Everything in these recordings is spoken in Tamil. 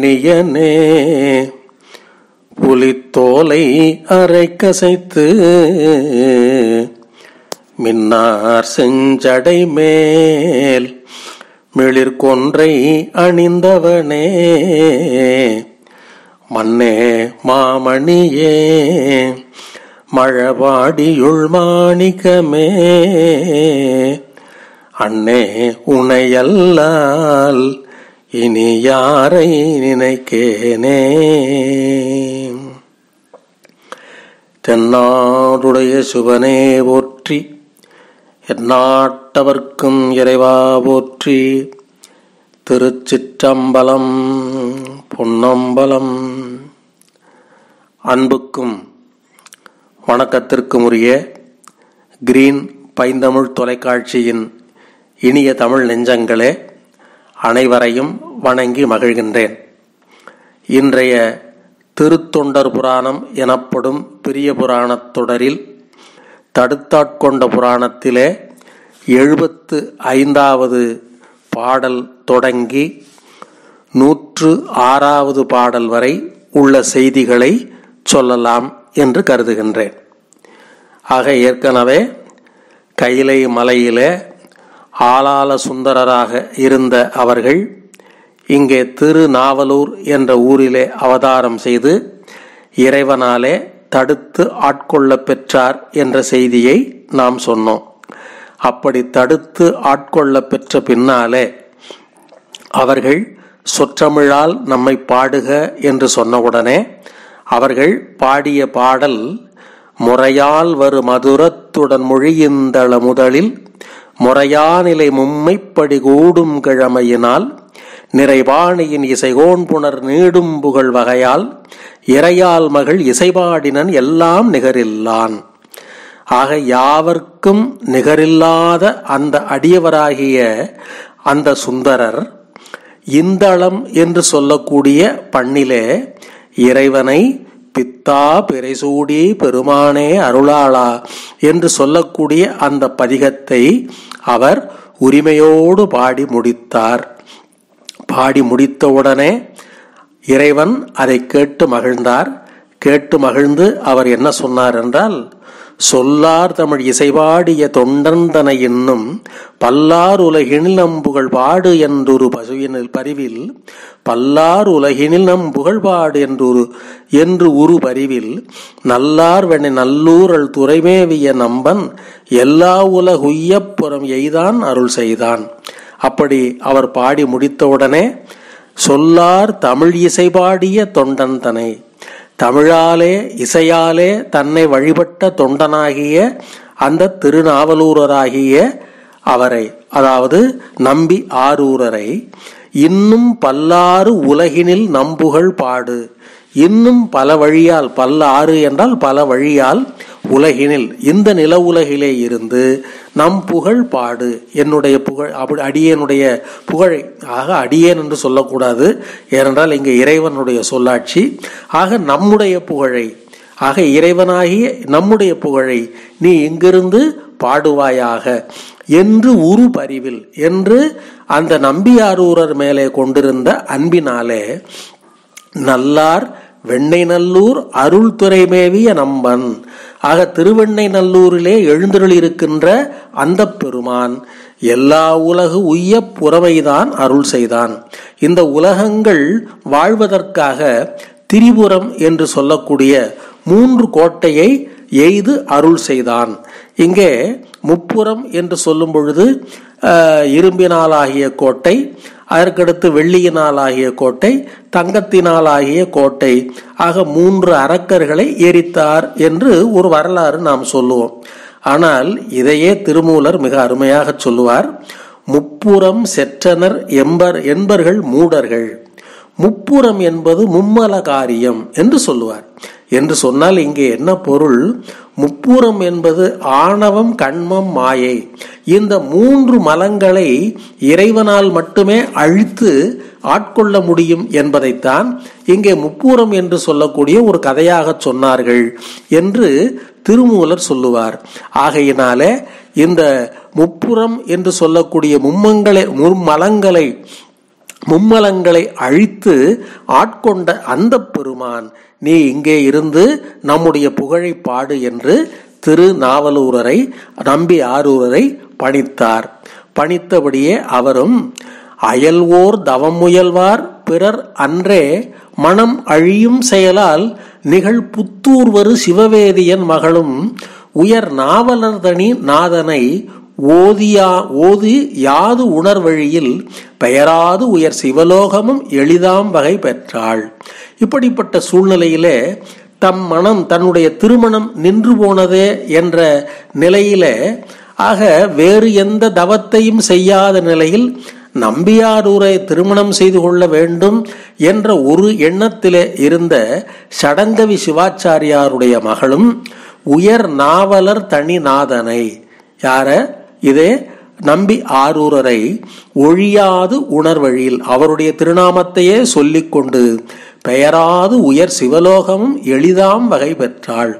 புண்ணியனே புலித்தோலை அரை கசைத்து மின்னார் செஞ்சடை மேல் மிளிர்கொன்றை அணிந்தவனே மன்னே மாமணியே மழபாடியுள் மாணிக்கமே அண்ணே உனையல்லால் இனி யாரை நினைக்கேனே தென்னாடுடைய சுவனே போற்றி எந்நாட்டவர்க்கும் இறைவா போற்றி திருச்சிற்றம்பலம் பொன்னம்பலம் அன்புக்கும் வணக்கத்திற்கும் உரிய கிரீன் பைந்தமிழ் தொலைக்காட்சியின் இனிய தமிழ் நெஞ்சங்களே அனைவரையும் வணங்கி மகிழ்கின்றேன் இன்றைய திருத்தொண்டர் புராணம் எனப்படும் பெரிய புராணத் தொடரில் தடுத்தாட்கொண்ட புராணத்திலே எழுபத்து ஐந்தாவது பாடல் தொடங்கி நூற்று ஆறாவது பாடல் வரை உள்ள செய்திகளை சொல்லலாம் என்று கருதுகின்றேன் ஆக ஏற்கனவே கைலை மலையிலே ஆளாள சுந்தரராக இருந்த அவர்கள் இங்கே திருநாவலூர் என்ற ஊரிலே அவதாரம் செய்து இறைவனாலே தடுத்து ஆட்கொள்ள பெற்றார் என்ற செய்தியை நாம் சொன்னோம் அப்படி தடுத்து ஆட்கொள்ள பெற்ற பின்னாலே அவர்கள் சொற்றமிழால் நம்மை பாடுக என்று சொன்னவுடனே அவர்கள் பாடிய பாடல் முறையால் வரு மதுரத்துடன் மொழியுந்தள முதலில் முறையானிலை மும்மைப்படி கூடும் கிழமையினால் நிறைவாணியின் இசைகோன் புனர் நீடும் புகழ் வகையால் இறையால் மகள் இசைபாடினன் எல்லாம் நிகரில்லான் ஆக யாவர்க்கும் நிகரில்லாத அந்த அடியவராகிய அந்த சுந்தரர் இந்தளம் என்று சொல்லக்கூடிய பண்ணிலே இறைவனை பித்தா பிறைசூடி பெருமானே அருளாளா என்று சொல்லக்கூடிய அந்த பதிகத்தை அவர் உரிமையோடு பாடி முடித்தார் பாடி முடித்தவுடனே இறைவன் அதை கேட்டு மகிழ்ந்தார் கேட்டு மகிழ்ந்து அவர் என்ன சொன்னார் என்றால் சொல்லார் தமிழ் இசைபாடிய தொண்டந்தனை என்னும் பல்லார் உலகினில் நம் புகழ் பாடு என்றொரு பசுவினில் பரிவில் பல்லார் உலகினில் நம் புகழ் பாடு என்றொரு என்று உரு பரிவில் நல்லார் வெண்ணை நல்லூரல் துறைமேவிய நம்பன் எல்லா உலகுய்யப்புறம் எய்தான் அருள் செய்தான் அப்படி அவர் பாடி முடித்தவுடனே சொல்லார் தமிழ் இசை பாடிய தொண்டன் தனை தமிழாலே இசையாலே தன்னை வழிபட்ட தொண்டனாகிய அந்த திருநாவலூரராகிய அவரை அதாவது நம்பி ஆரூரரை இன்னும் பல்லாறு உலகினில் நம்புகள் பாடு இன்னும் பல வழியால் பல்ல ஆறு என்றால் பல வழியால் உலகினில் இந்த நில உலகிலே இருந்து நம் புகழ் பாடு என்னுடைய புகழ் அப்படி அடியனுடைய புகழை ஆக அடியேன் என்று சொல்லக்கூடாது ஏனென்றால் இங்கே இறைவனுடைய சொல்லாட்சி ஆக நம்முடைய புகழை ஆக இறைவனாகிய நம்முடைய புகழை நீ இங்கிருந்து பாடுவாயாக என்று உரு பரிவில் என்று அந்த நம்பியாரூரர் மேலே கொண்டிருந்த அன்பினாலே நல்லார் வெண்ணை நல்லூர் அருள் துறைமேவிய நம்பன் ஆக திருவெண்ணை நல்லூரிலே எழுந்தருள் இருக்கின்ற அந்த பெருமான் எல்லா உலகு உய்ய புறமைதான் அருள் செய்தான் இந்த உலகங்கள் வாழ்வதற்காக திரிபுரம் என்று சொல்லக்கூடிய மூன்று கோட்டையை எய்து அருள் செய்தான் இங்கே முப்புறம் என்று சொல்லும் பொழுது இரும்பினாலாகிய கோட்டை அதற்கடுத்து வெள்ளியினாலாகிய கோட்டை தங்கத்தினாலாகிய கோட்டை ஆக மூன்று அரக்கர்களை எரித்தார் என்று ஒரு வரலாறு நாம் சொல்லுவோம் ஆனால் இதையே திருமூலர் மிக அருமையாக சொல்லுவார் முப்புறம் செற்றனர் எம்பர் என்பர்கள் மூடர்கள் முப்புறம் என்பது மும்மல காரியம் என்று சொல்லுவார் என்று சொன்னால் இங்கே என்ன பொருள் முப்புறம் என்பது ஆணவம் கண்மம் மாயை இந்த மூன்று மலங்களை இறைவனால் மட்டுமே அழித்து ஆட்கொள்ள முடியும் என்பதைத்தான் இங்கே முப்பூரம் என்று சொல்லக்கூடிய ஒரு கதையாக சொன்னார்கள் என்று திருமூலர் சொல்லுவார் ஆகையினாலே இந்த முப்புறம் என்று சொல்லக்கூடிய மும்மங்களை மும்மலங்களை மும்மலங்களை அழித்து ஆட்கொண்ட அந்த பெருமான் நீ இங்கே இருந்து நம்முடைய புகழை பாடு என்று திருநாவலூரரை நம்பி ஆரூரரை பணித்தார் பணித்தபடியே அவரும் அயல்வோர் தவம் முயல்வார் பிறர் அன்றே மனம் அழியும் செயலால் நிகழ் புத்தூர்வரு சிவவேதியன் மகளும் உயர் நாவலர்தனி நாதனை ஓதியா ஓதி யாது உணர்வழியில் பெயராது உயர் சிவலோகமும் எளிதாம் வகை பெற்றாள் இப்படிப்பட்ட சூழ்நிலையிலே தம் மனம் தன்னுடைய திருமணம் நின்று போனதே என்ற நிலையிலே ஆக வேறு எந்த தவத்தையும் செய்யாத நிலையில் நம்பியாரூரை திருமணம் செய்து கொள்ள வேண்டும் என்ற ஒரு எண்ணத்திலே இருந்த சடங்கவி சிவாச்சாரியாருடைய மகளும் உயர் நாவலர் தனிநாதனை யார இதே நம்பி ஆரூரரை ஒழியாது உணர்வழியில் அவருடைய திருநாமத்தையே சொல்லிக்கொண்டு பெயராது உயர் சிவலோகமும் எளிதாம் வகை பெற்றாள்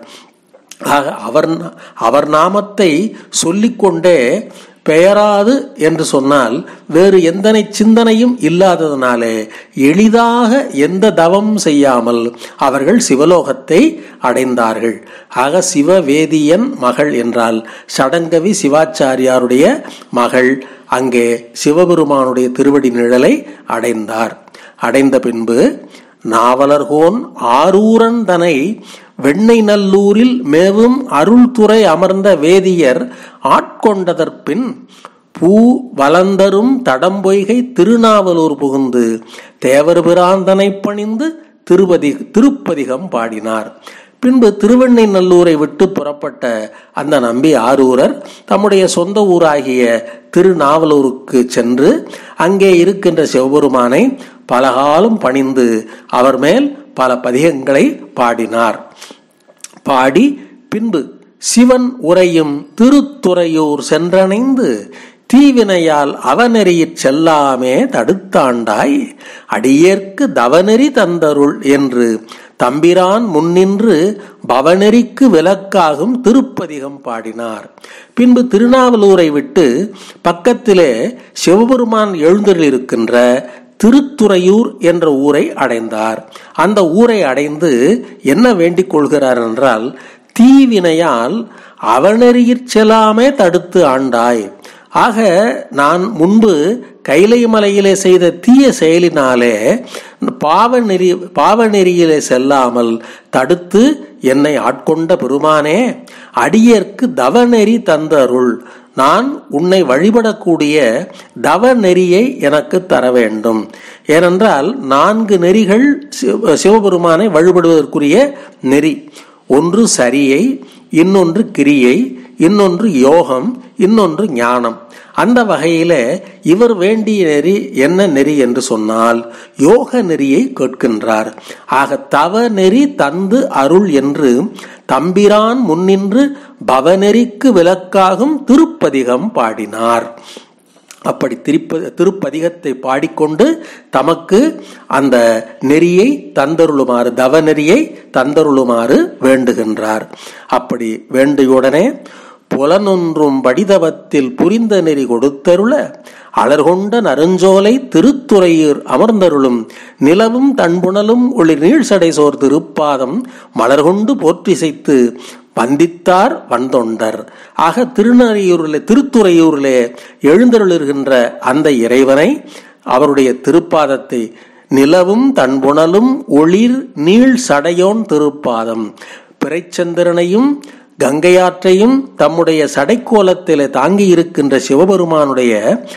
ஆக அவர் அவர் நாமத்தை சொல்லிக்கொண்டே பெயராது என்று சொன்னால் வேறு எந்தனை சிந்தனையும் இல்லாததனாலே எளிதாக எந்த தவம் செய்யாமல் அவர்கள் சிவலோகத்தை அடைந்தார்கள் ஆக சிவவேதியன் மகள் என்றால் சடங்கவி சிவாச்சாரியாருடைய மகள் அங்கே சிவபெருமானுடைய திருவடி நிழலை அடைந்தார் அடைந்த பின்பு நாவலர்கோன் ஆரூரன் தனை வெண்ணை நல்லூரில் மேவும் அருள்துறை அமர்ந்த வேதியர் ஆட்கொண்டதற்பின் பூ வளந்தரும் தடம்பொய்கை திருநாவலூர் புகுந்து தேவர் பிராந்தனை பணிந்து திருப்பதி திருப்பதிகம் பாடினார் பின்பு திருவெண்ணை நல்லூரை விட்டு புறப்பட்ட அந்த நம்பி ஆரூரர் தம்முடைய சொந்த ஊராகிய திருநாவலூருக்கு சென்று அங்கே இருக்கின்ற சிவபெருமானை பலகாலம் பணிந்து அவர் மேல் பல பதிகங்களை பாடினார் பாடி பின்பு சிவன் உரையும் திருத்துறையூர் சென்றணைந்து தீவினையால் அவநெறியிற் செல்லாமே தடுத்தாண்டாய் அடியேற்கு தவநெறி தந்தருள் என்று தம்பிரான் முன்னின்று பவநெறிக்கு விலக்காகும் திருப்பதிகம் பாடினார் பின்பு திருநாவலூரை விட்டு பக்கத்திலே சிவபெருமான் எழுந்தருளிருக்கின்ற திருத்துறையூர் என்ற ஊரை அடைந்தார் அந்த ஊரை அடைந்து என்ன வேண்டிக் கொள்கிறார் என்றால் தீவினையால் அவனறியிற் செல்லாமே தடுத்து ஆண்டாய் ஆக நான் முன்பு கைலை மலையிலே செய்த தீய செயலினாலே பாவ நெறி பாவ நெறியிலே செல்லாமல் தடுத்து என்னை ஆட்கொண்ட பெருமானே அடியேற்கு தவநெறி தந்தருள் நான் உன்னை வழிபடக்கூடிய தவ நெறியை எனக்கு தர வேண்டும் ஏனென்றால் நான்கு நெறிகள் சிவபெருமானை வழிபடுவதற்குரிய நெறி ஒன்று சரியை இன்னொன்று கிரியை இன்னொன்று யோகம் இன்னொன்று ஞானம் அந்த வகையில இவர் வேண்டிய நெறி என்ன நெறி என்று சொன்னால் யோக நெறியை கேட்கின்றார் ஆக தவ நெறி தந்து அருள் என்று தம்பிரான் முன்னின்று பவநெறிக்கு விளக்காகும் திருப்பதிகம் பாடினார் அப்படி திருப்ப திருப்பதிகத்தை பாடிக்கொண்டு தமக்கு அந்த நெறியை தந்தருளுமாறு தவ நெறியை தந்தருளுமாறு வேண்டுகின்றார் அப்படி வேண்டியுடனே புலனொன்றும் படிதவத்தில் புரிந்த நெறி கொடுத்தருள அலர்கொண்ட நறுஞ்சோலை திருத்துறையூர் அமர்ந்தருளும் நிலவும் தன்புணலும் ஒளி நீழ்சடை சோர் திருப்பாதம் மலர்கொண்டு போற்றிசைத்து வந்தித்தார் வந்தொண்டர் ஆக திருநறையூரில் திருத்துறையூரிலே எழுந்தருளுகின்ற அந்த இறைவனை அவருடைய திருப்பாதத்தை நிலவும் தன்புணலும் ஒளிர் நீள் சடையோன் திருப்பாதம் பிறைச்சந்திரனையும் கங்கையாற்றையும் தம்முடைய சடைக்கோலத்திலே தாங்கி இருக்கின்ற சிவபெருமானுடைய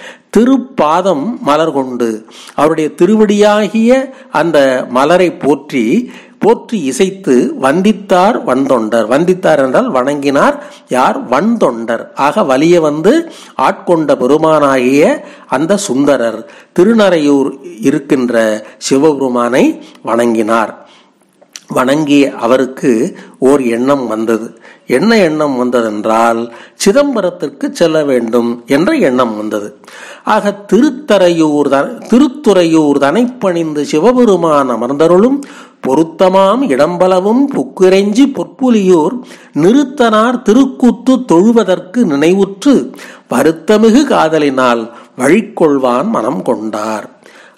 திருப்பாதம் மலர் கொண்டு அவருடைய திருவடியாகிய அந்த மலரை போற்றி போற்றி இசைத்து வந்தித்தார் வந்தொண்டர் வந்தித்தார் என்றால் வணங்கினார் யார் வந்தொண்டர் ஆக வலிய வந்து ஆட்கொண்ட பெருமானாகிய அந்த சுந்தரர் திருநறையூர் இருக்கின்ற சிவபெருமானை வணங்கினார் வணங்கிய அவருக்கு ஓர் எண்ணம் வந்தது என்ன எண்ணம் வந்ததென்றால் சிதம்பரத்திற்கு செல்ல வேண்டும் என்ற எண்ணம் வந்தது ஆக திருத்தரையூர் திருத்துறையூர் தனைப்பணிந்து சிவபெருமான் அமர்ந்தருளும் பொருத்தமாம் இடம்பலவும் புக்கிரைஞ்சி பொற்புலியூர் நிறுத்தனார் திருக்கூத்து தொழுவதற்கு நினைவுற்று வருத்தமிகு காதலினால் வழிக்கொள்வான் மனம் கொண்டார்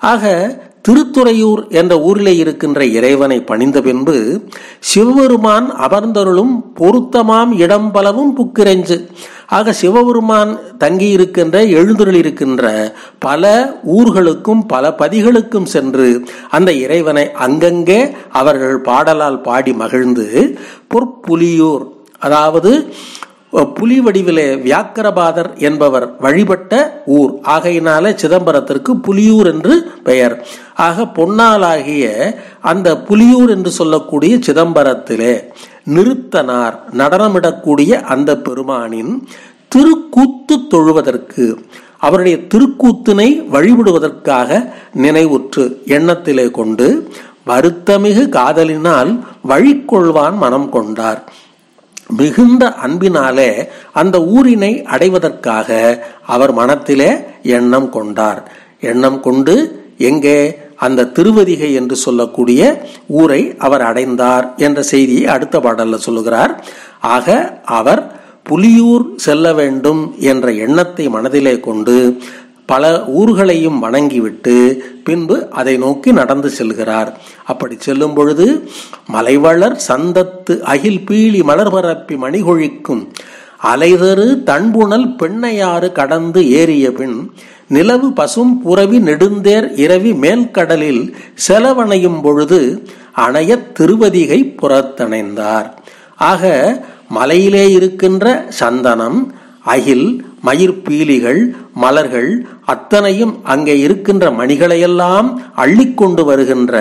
ஆக திருத்துறையூர் என்ற ஊரிலே இருக்கின்ற இறைவனை பணிந்த பின்பு சிவபெருமான் அமர்ந்தருளும் பொருத்தமாம் இடம் பலவும் புக்கிரஞ்சு ஆக சிவபெருமான் தங்கி இருக்கின்ற எழுந்தருள் இருக்கின்ற பல ஊர்களுக்கும் பல பதிகளுக்கும் சென்று அந்த இறைவனை அங்கங்கே அவர்கள் பாடலால் பாடி மகிழ்ந்து பொற்புலியூர் அதாவது புலி வடிவிலே வியாக்கரபாதர் என்பவர் வழிபட்ட ஊர் ஆகையினால சிதம்பரத்திற்கு புலியூர் என்று பெயர் ஆக பொன்னாலாகிய அந்த புலியூர் என்று சொல்லக்கூடிய சிதம்பரத்திலே நிறுத்தனார் நடனமிடக்கூடிய அந்த பெருமானின் திருக்கூத்து தொழுவதற்கு அவருடைய திருக்கூத்தினை வழிபடுவதற்காக நினைவுற்று எண்ணத்திலே கொண்டு வருத்தமிகு காதலினால் வழிகொள்வான் மனம் கொண்டார் மிகுந்த அன்பினாலே அந்த ஊரினை அடைவதற்காக அவர் மனத்திலே எண்ணம் கொண்டார் எண்ணம் கொண்டு எங்கே அந்த திருவதிகை என்று சொல்லக்கூடிய ஊரை அவர் அடைந்தார் என்ற செய்தியை அடுத்த பாடல்ல சொல்லுகிறார் ஆக அவர் புலியூர் செல்ல வேண்டும் என்ற எண்ணத்தை மனதிலே கொண்டு பல ஊர்களையும் வணங்கிவிட்டு பின்பு அதை நோக்கி நடந்து செல்கிறார் அப்படி செல்லும் பொழுது மலைவளர் சந்தத்து அகில் பீழி மலர்பரப்பி மணிகொழிக்கும் அலைதரு தன்புணல் பெண்ணையாறு கடந்து ஏறிய பின் நிலவு பசும் புறவி நெடுந்தேர் இரவி மேல்கடலில் செலவணையும் பொழுது அணைய திருவதிகை புறத்தணைந்தார் ஆக மலையிலே இருக்கின்ற சந்தனம் அகில் மயிர்பீலிகள் மலர்கள் அத்தனையும் அங்கே இருக்கின்ற மணிகளையெல்லாம் அள்ளிக்கொண்டு வருகின்ற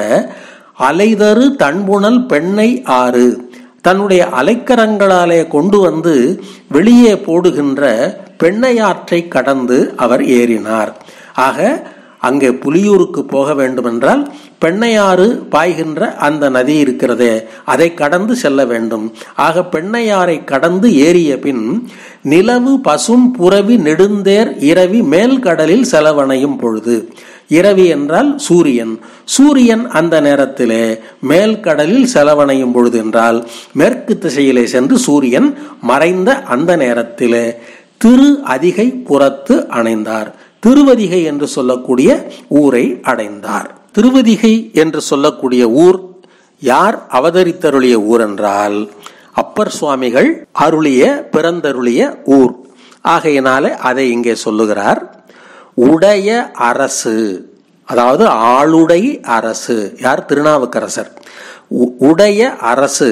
அலைதரு தன்புணல் பெண்ணை ஆறு தன்னுடைய அலைக்கரங்களாலே கொண்டு வந்து வெளியே போடுகின்ற பெண்ணையாற்றை கடந்து அவர் ஏறினார் ஆக அங்கே புலியூருக்கு போக வேண்டுமென்றால் பெண்ணையாறு பாய்கின்ற அந்த நதி இருக்கிறதே அதை கடந்து செல்ல வேண்டும் ஆக பெண்ணையாரை கடந்து ஏறிய பின் நிலவு பசும் புறவி நெடுந்தேர் இரவி மேல் கடலில் செலவணையும் பொழுது இரவி என்றால் சூரியன் சூரியன் அந்த நேரத்திலே மேல் கடலில் செலவணையும் பொழுது என்றால் மேற்கு திசையிலே சென்று சூரியன் மறைந்த அந்த நேரத்திலே திரு அதிகை புறத்து அணைந்தார் திருவதிகை என்று சொல்லக்கூடிய ஊரை அடைந்தார் திருவதிகை என்று சொல்லக்கூடிய ஊர் யார் அவதரித்தருளிய ஊர் என்றால் அப்பர் சுவாமிகள் அருளிய பிறந்தருளிய ஊர் ஆகையினாலே அதை இங்கே சொல்லுகிறார் உடைய அரசு அதாவது ஆளுடை அரசு யார் திருநாவுக்கரசர் உடைய அரசு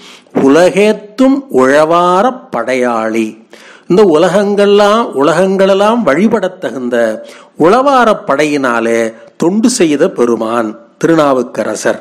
உலகேத்தும் உழவார படையாளி இந்த உலகங்கள்லாம் உலகங்களெல்லாம் வழிபடத் தகுந்த உளவார படையினாலே தொண்டு செய்த பெருமான் திருநாவுக்கரசர்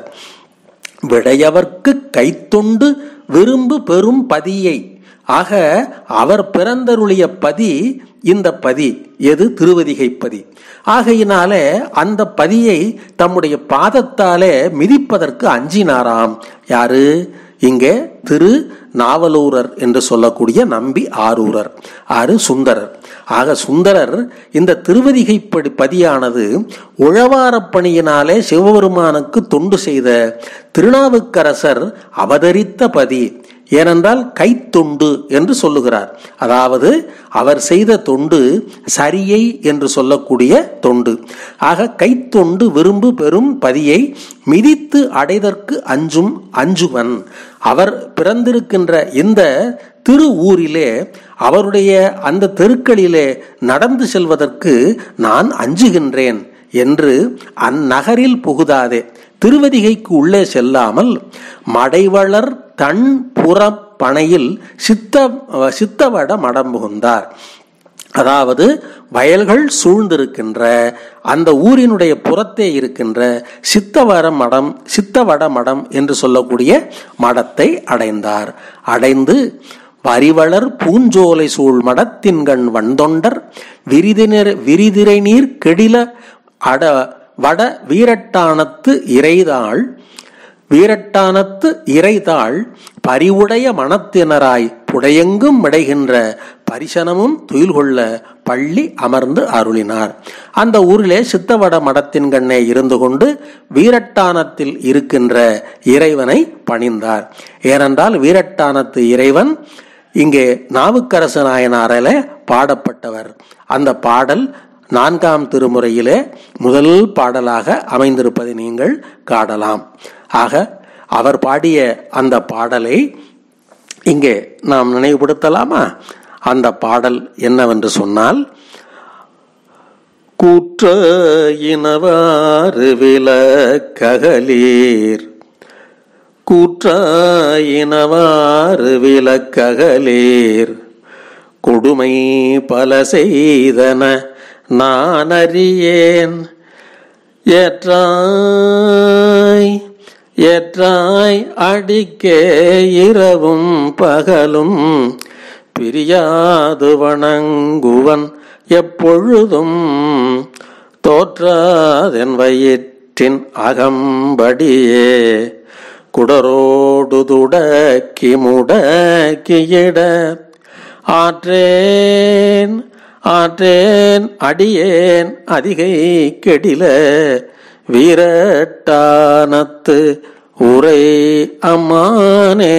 விடையவர்க்கு கைத்தொண்டு விரும்பு பெரும் பதியை ஆக அவர் பிறந்தருளிய பதி இந்த பதி எது திருவதிகை பதி ஆகையினாலே அந்த பதியை தம்முடைய பாதத்தாலே மிதிப்பதற்கு அஞ்சினாராம் யாரு இங்கே திரு நாவலூரர் என்று சொல்லக்கூடிய நம்பி ஆரூரர் ஆறு சுந்தரர் ஆக சுந்தரர் இந்த திருவதிகை பதியானது உழவாரப் பணியினாலே சிவபெருமானுக்கு தொண்டு செய்த திருநாவுக்கரசர் அவதரித்த பதி ஏனென்றால் கைத்தொண்டு என்று சொல்லுகிறார் அதாவது அவர் செய்த தொண்டு சரியை என்று சொல்லக்கூடிய தொண்டு ஆக கைத்தொண்டு விரும்பு பெறும் பதியை மிதித்து அடைதற்கு அஞ்சும் அஞ்சுவன் அவர் பிறந்திருக்கின்ற இந்த திரு ஊரிலே அவருடைய அந்த தெருக்களிலே நடந்து செல்வதற்கு நான் அஞ்சுகின்றேன் என்று அந்நகரில் புகுதாதே திருவதிகைக்கு உள்ளே செல்லாமல் மடைவளர் தன் புறப்பனையில் சித்த சித்தவட மடம் புகுந்தார் அதாவது வயல்கள் சூழ்ந்திருக்கின்ற அந்த ஊரினுடைய புறத்தே இருக்கின்ற சித்தவர மடம் சித்தவட மடம் என்று சொல்லக்கூடிய மடத்தை அடைந்தார் அடைந்து வரிவளர் பூஞ்சோலை சூழ் மடத்தின்கண் வந்தொண்டர் விரிதினர் விரிதிரை நீர் கெடில அட வட வீரட்டானத்து இறைதாள் வீரட்டானத்து இறைதாள் பரிவுடைய மனத்தினராய் புடையெங்கும் மிடைகின்ற பரிசனமும் துயில் கொள்ள பள்ளி அமர்ந்து அருளினார் அந்த ஊரிலே சித்தவட மடத்தின் கண்ணே இருந்து கொண்டு வீரட்டானத்தில் இருக்கின்ற இறைவனை பணிந்தார் ஏனென்றால் வீரட்டானத்து இறைவன் இங்கே நாவுக்கரசு நாயனாரில பாடப்பட்டவர் அந்த பாடல் நான்காம் திருமுறையிலே முதல் பாடலாக அமைந்திருப்பதை நீங்கள் காணலாம் ஆக அவர் பாடிய அந்த பாடலை இங்கே நாம் நினைவுபடுத்தலாமா அந்த பாடல் என்னவென்று சொன்னால் கூற்ற இனவாறு விளக்ககலீர் கூற்ற இனவாறு விளக்ககலீர் கொடுமை பல செய்தன நான் அறியேன் ஏற்றாய் ஏற்றாய் அடிக்கே இரவும் பகலும் பிரியாது வணங்குவன் எப்பொழுதும் தோற்றாதென் வயிற்றின் அகம்படியே குடரோடு துடக்கி முடக்கியிட ஆற்றேன் ஆற்றேன் அடியேன் அதிகை கெடில வீரட்டானத்து உரை அம்மானே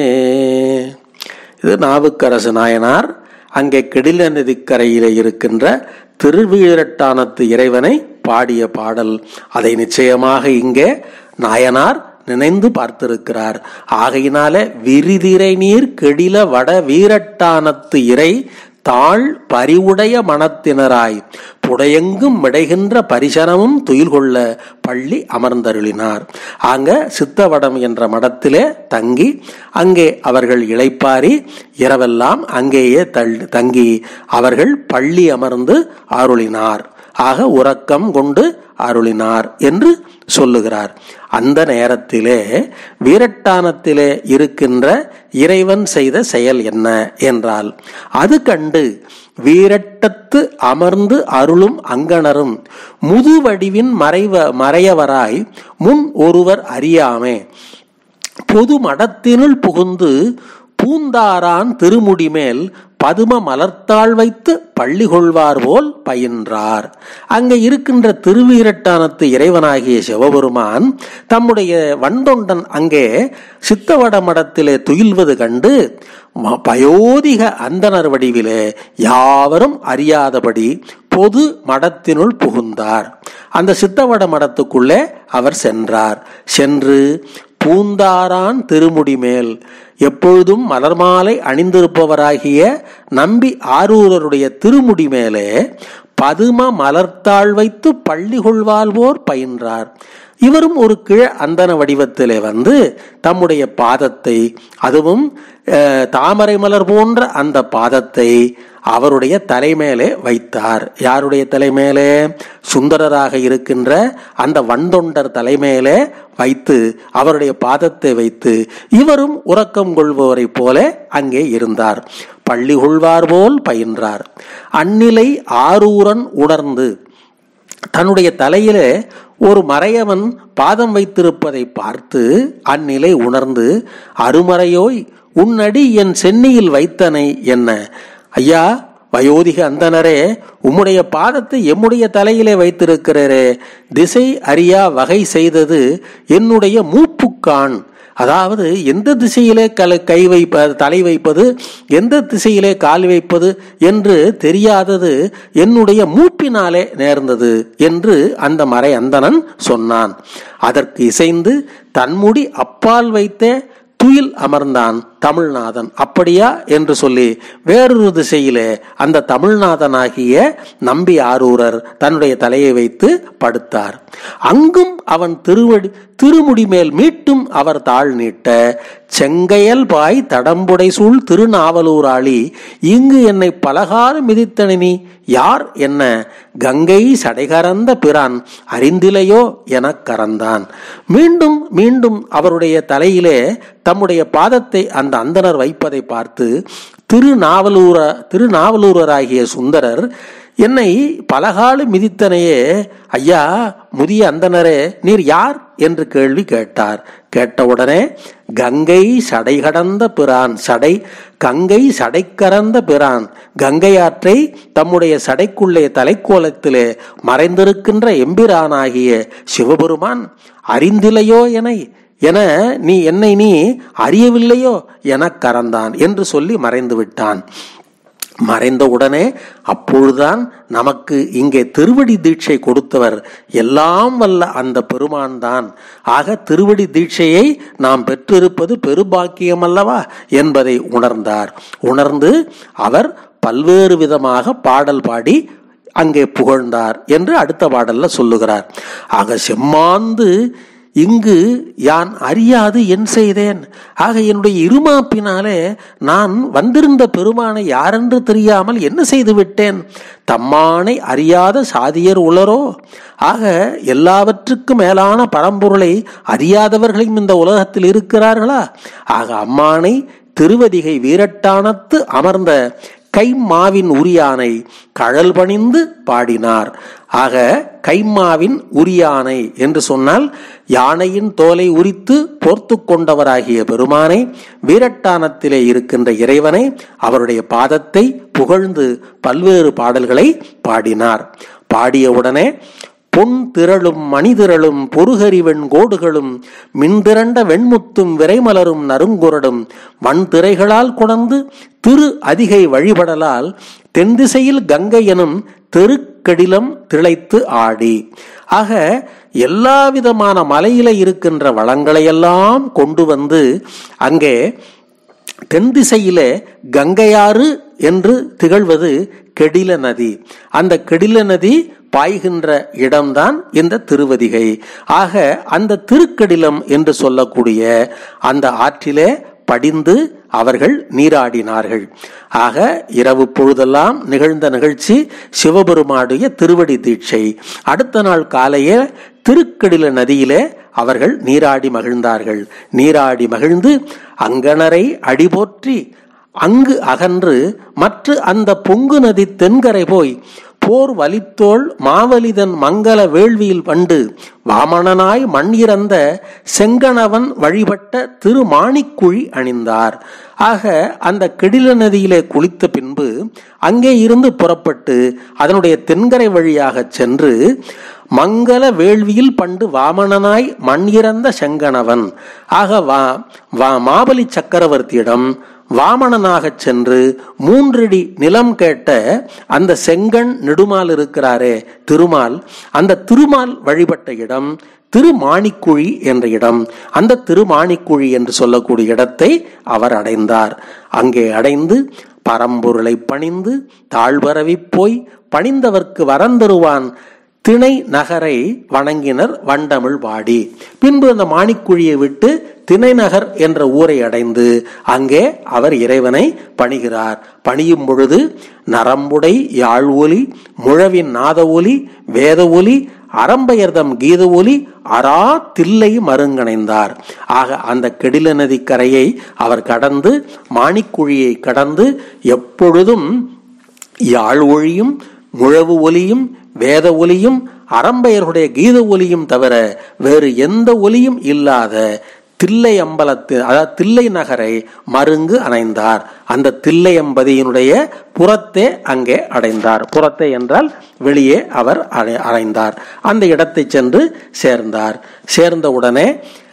இது நாவுக்கரசு நாயனார் அங்கே கெடில நதிக்கரையிலே இருக்கின்ற திருவீரட்டானத்து இறைவனை பாடிய பாடல் அதை நிச்சயமாக இங்கே நாயனார் நினைந்து பார்த்திருக்கிறார் ஆகையினால விரிதிரை நீர் கெடில வட வீரட்டானத்து இறை தாழ் பரிவுடைய மனத்தினராய் புடையெங்கும் மிடைகின்ற பரிசனமும் துயில் கொள்ள பள்ளி அமர்ந்தருளினார் அங்க சித்தவடம் என்ற மடத்திலே தங்கி அங்கே அவர்கள் இளைப்பாரி இரவெல்லாம் அங்கேயே தள் தங்கி அவர்கள் பள்ளி அமர்ந்து அருளினார் ஆக உறக்கம் கொண்டு அருளினார் என்று சொல்லுகிறார் அந்த நேரத்திலே வீரட்டானத்திலே இருக்கின்ற இறைவன் செய்த செயல் என்ன என்றால் அது கண்டு வீரட்டத்து அமர்ந்து அருளும் அங்கணரும் முதுவடிவின் மறைவ மறையவராய் முன் ஒருவர் அறியாமே பொது மடத்தினுள் புகுந்து பூந்தாரான் திருமுடி மேல் பதும மலர்த்தாள் வைத்து பள்ளி கொள்வார் போல் பயின்றார் அங்கே இருக்கின்ற திருவீரட்டானத்து இறைவனாகிய சிவபெருமான் தம்முடைய வண்டொண்டன் அங்கே சித்தவட மடத்திலே துயில்வது கண்டு பயோதிக அந்தனர் வடிவிலே யாவரும் அறியாதபடி பொது மடத்தினுள் புகுந்தார் அந்த சித்தவட மடத்துக்குள்ளே அவர் சென்றார் சென்று பூந்தாரான் திருமுடி மேல் எப்பொழுதும் மலர் மாலை அணிந்திருப்பவராகிய நம்பி ஆரூரருடைய திருமுடி மேலே பதும மலர்த்தாள் வைத்து பள்ளி கொள்வாழ்வோர் பயின்றார் இவரும் ஒரு கிழ அந்தன வடிவத்திலே வந்து தம்முடைய பாதத்தை அதுவும் தாமரை மலர் போன்ற அந்த பாதத்தை அவருடைய தலைமேலே வைத்தார் யாருடைய தலைமேலே சுந்தரராக இருக்கின்ற அந்த வண்டொண்டர் தலைமேலே வைத்து அவருடைய பாதத்தை வைத்து இவரும் உறக்கம் கொள்பவரைப் போல அங்கே இருந்தார் பள்ளி கொள்வார் போல் பயின்றார் அந்நிலை ஆரூரன் உணர்ந்து தன்னுடைய தலையிலே ஒரு மறையவன் பாதம் வைத்திருப்பதை பார்த்து அந்நிலை உணர்ந்து அருமறையோய் உன்னடி என் சென்னியில் வைத்தனை என்ன ஐயா வயோதிக அந்தனரே உம்முடைய பாதத்தை எம்முடைய தலையிலே வைத்திருக்கிறரே திசை அறியா வகை செய்தது என்னுடைய மூப்புக்கான் அதாவது எந்த திசையிலே கல கை வைப்ப தலை வைப்பது எந்த திசையிலே கால் வைப்பது என்று தெரியாதது என்னுடைய மூப்பினாலே நேர்ந்தது என்று அந்த மறை அந்தணன் சொன்னான் அதற்கு இசைந்து தன்முடி அப்பால் வைத்தே துயில் அமர்ந்தான் தமிழ்நாதன் அப்படியா என்று சொல்லி வேறொரு திசையிலே அந்த தமிழ்நாதனாகிய நம்பி ஆரூரர் தன்னுடைய தலையை வைத்து படுத்தார் அங்கும் அவன் திருவடி திருமுடி மேல் மீட்டும் அவர் தாழ் நீட்ட செங்கையல் பாய் தடம்புடை சூழ் திருநாவலூராளி இங்கு என்னை பலகாலம் மிதித்தன நீ யார் என்ன கங்கை சடைகரந்த பிரான் அறிந்திலையோ எனக் கறந்தான் மீண்டும் மீண்டும் அவருடைய தலையிலே தம்முடைய பாதத்தை அந்த அந்தனர் வைப்பதை பார்த்து திருநாவலூர திருநாவலூரராகிய சுந்தரர் என்னை பலகால மிதித்தனையே ஐயா முதிய அந்தனரே நீர் யார் என்று கேள்வி கேட்டார் கேட்டவுடனே கங்கை சடை கடந்த பிரான் சடை கங்கை சடை கறந்த பிரான் கங்கையாற்றை தம்முடைய சடைக்குள்ளே தலைக்கோலத்திலே மறைந்திருக்கின்ற எம்பிரானாகிய சிவபெருமான் அறிந்திலையோ என என நீ என்னை நீ அறியவில்லையோ என கறந்தான் என்று சொல்லி மறைந்து விட்டான் மறைந்த உடனே அப்பொழுதுதான் நமக்கு இங்கே திருவடி தீட்சை கொடுத்தவர் எல்லாம் வல்ல அந்த பெருமான் தான் ஆக திருவடி தீட்சையை நாம் பெற்றிருப்பது பெருபாக்கியம் அல்லவா என்பதை உணர்ந்தார் உணர்ந்து அவர் பல்வேறு விதமாக பாடல் பாடி அங்கே புகழ்ந்தார் என்று அடுத்த பாடல்ல சொல்லுகிறார் ஆக செம்மாந்து இங்கு யான் அறியாது என் செய்தேன் ஆக என்னுடைய இருமாப்பினாலே நான் வந்திருந்த பெருமானை யாரென்று தெரியாமல் என்ன செய்து விட்டேன் தம்மானை அறியாத சாதியர் உளரோ ஆக எல்லாவற்றுக்கும் மேலான பரம்பொருளை அறியாதவர்களும் இந்த உலகத்தில் இருக்கிறார்களா ஆக அம்மானை திருவதிகை வீரட்டானத்து அமர்ந்த கைமாவின் உரியானை கழல் பணிந்து பாடினார் ஆக கைமாவின் உரியானை என்று சொன்னால் யானையின் தோலை உரித்து போர்த்து கொண்டவராகிய பெருமானை வீரட்டானத்திலே இருக்கின்ற இறைவனை அவருடைய பாதத்தை புகழ்ந்து பல்வேறு பாடல்களை பாடினார் பாடியவுடனே பொன் திரளும் மணிதிரளும் பொறுகரிவெண் கோடுகளும் மின்திரண்ட வெண்முத்தும் விரைமலரும் நறுங்குரடும் வன் திரைகளால் கொணர்ந்து திரு அதிகை வழிபடலால் தென்திசையில் கங்கை எனும் தெருக்கடிலம் திளைத்து ஆடி ஆக எல்லா விதமான மலையில இருக்கின்ற வளங்களையெல்லாம் கொண்டு வந்து அங்கே தென் திசையிலே கங்கையாறு என்று திகழ்வது கெடில நதி அந்த கெடில நதி பாய்கின்ற இடம்தான் இந்த திருவதிகை ஆக அந்த திருக்கடிலம் என்று சொல்லக்கூடிய அந்த ஆற்றிலே படிந்து அவர்கள் நீராடினார்கள் ஆக இரவு பொழுதெல்லாம் நிகழ்ந்த நிகழ்ச்சி சிவபெருமானுடைய திருவடி தீட்சை அடுத்த நாள் காலையே திருக்கடில நதியிலே அவர்கள் நீராடி மகிழ்ந்தார்கள் நீராடி மகிழ்ந்து அங்கணரை அடிபோற்றி அங்கு அகன்று மற்ற அந்த பொங்கு நதி தென்கரை போய் போர் வலித்தோள் மாவலிதன் மங்கள வேள்வியில் பண்டு வாமணனாய் மண் இறந்த செங்கணவன் வழிபட்ட திருமாணிக்குழி அணிந்தார் ஆக அந்த கெடில நதியிலே குளித்த பின்பு அங்கே இருந்து புறப்பட்டு அதனுடைய தென்கரை வழியாக சென்று மங்கள வேள்வியில் பண்டு வாமணனாய் மண் இறந்த செங்கணவன் ஆக வா வா மாபலி சக்கரவர்த்தியிடம் வாமணனாகச் சென்று மூன்றடி நிலம் கேட்ட அந்த செங்கண் நெடுமால் இருக்கிறாரே திருமால் அந்த திருமால் வழிபட்ட இடம் திருமாணிக்குழி என்ற இடம் அந்த திருமாணிக்குழி என்று சொல்லக்கூடிய இடத்தை அவர் அடைந்தார் அங்கே அடைந்து பரம்பொருளை பணிந்து தாழ்வரவி போய் பணிந்தவர்க்கு வரந்தருவான் திணை நகரை வணங்கினர் வண்டமிழ் வாடி பின்பு அந்த மாணிக்குழியை விட்டு திணை நகர் என்ற ஊரை அடைந்து அங்கே அவர் இறைவனை பணிகிறார் பணியும் பொழுது நரம்புடை யாழ் ஒலி முழவின் நாத ஒலி வேத ஒலி அறம்பெயர்தம் கீத ஒலி அரா தில்லை மருங்கணைந்தார் ஆக அந்த கெடில நதி கரையை அவர் கடந்து மாணிக்குழியை கடந்து எப்பொழுதும் யாழ் ஒளியும் முழவு ஒலியும் வேத ஒலியும் அறம்பெயர்களுடைய கீத ஒலியும் தவிர வேறு எந்த ஒலியும் இல்லாத தில்லை அம்பலத்து அதாவது தில்லை நகரை மருங்கு அணைந்தார் அந்த தில்லை அம்பதியினுடைய புறத்தே அங்கே அடைந்தார் புறத்தே என்றால் வெளியே அவர் அடை- அடைந்தார் அந்த இடத்தை சென்று சேர்ந்தார் சேர்ந்த உடனே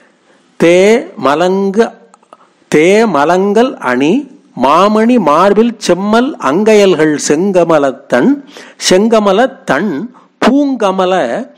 தே மலங்கு தே மலங்கல் அணி மாமணி மார்பில் செம்மல் அங்கையல்கள் செங்கமலத்தன் செங்கமலத்தன் பூங்கமல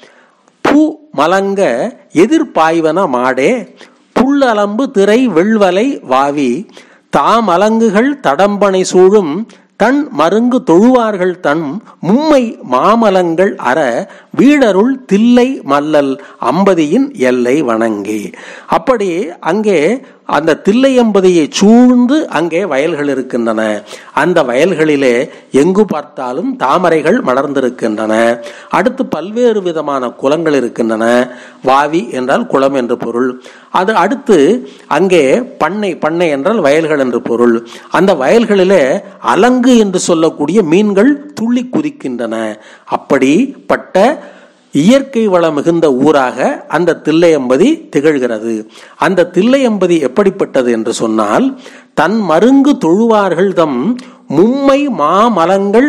பூ மலங்க எதிர்பாய்வன மாடே புல்லலம்பு திரை வெள்வலை வாவி தாமலங்குகள் தடம்பனை சூழும் தன் மருங்கு தொழுவார்கள் தன் மும்மை மாமலங்கள் அற வீடருள் தில்லை மல்லல் அம்பதியின் எல்லை வணங்கி அப்படி அங்கே அந்த தில்லையம்பதியை சூழ்ந்து அங்கே வயல்கள் இருக்கின்றன அந்த வயல்களிலே எங்கு பார்த்தாலும் தாமரைகள் மலர்ந்திருக்கின்றன அடுத்து பல்வேறு விதமான குளங்கள் இருக்கின்றன வாவி என்றால் குளம் என்று பொருள் அது அடுத்து அங்கே பண்ணை பண்ணை என்றால் வயல்கள் என்று பொருள் அந்த வயல்களிலே அலங்கு என்று சொல்லக்கூடிய மீன்கள் துள்ளி குதிக்கின்றன அப்படிப்பட்ட இயற்கை வளம் மிகுந்த ஊராக அந்த தில்லையம்பதி திகழ்கிறது அந்த தில்லையம்பதி எப்படிப்பட்டது என்று சொன்னால் தன் மருங்கு தொழுவார்கள் தம் மும்மை மாமலங்கள்